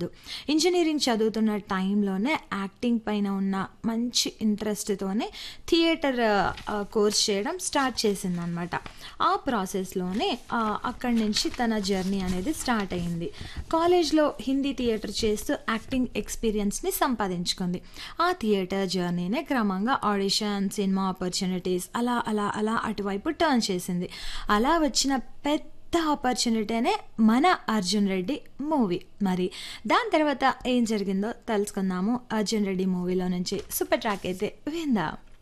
కాదు ఇంజనీరింగ్ చదువుతున్న టైంలోనే యాక్టింగ్ పైన ఉన్న మంచి ఇంట్రెస్ట్తోనే థియేటర్ కోర్స్ చేయడం స్టార్ట్ చేసిందనమాట ఆ ప్రాసెస్లోనే ఆ, అక్కడి నుంచి తన జర్నీ అనేది స్టార్ట్ అయింది కాలేజ్లో హిందీ థియేటర్ చేస్తూ యాక్టింగ్ ఎక్స్పీరియన్స్ని సంపాదించుకుంది ఆ థియేటర్ జర్నీనే క్రమంగా ఆడిషన్ సినిమా ఆపర్చునిటీస్ అలా అలా అలా అటువైపు టర్న్ చేసింది అలా వచ్చిన పెద్ద ఆపర్చునిటీనే మన అర్జున్ రెడ్డి మూవీ మరి దాని తర్వాత ఏం జరిగిందో తెలుసుకుందాము అర్జున్ రెడ్డి మూవీలో నుంచి సూపర్ ట్రాక్ అయితే విందాం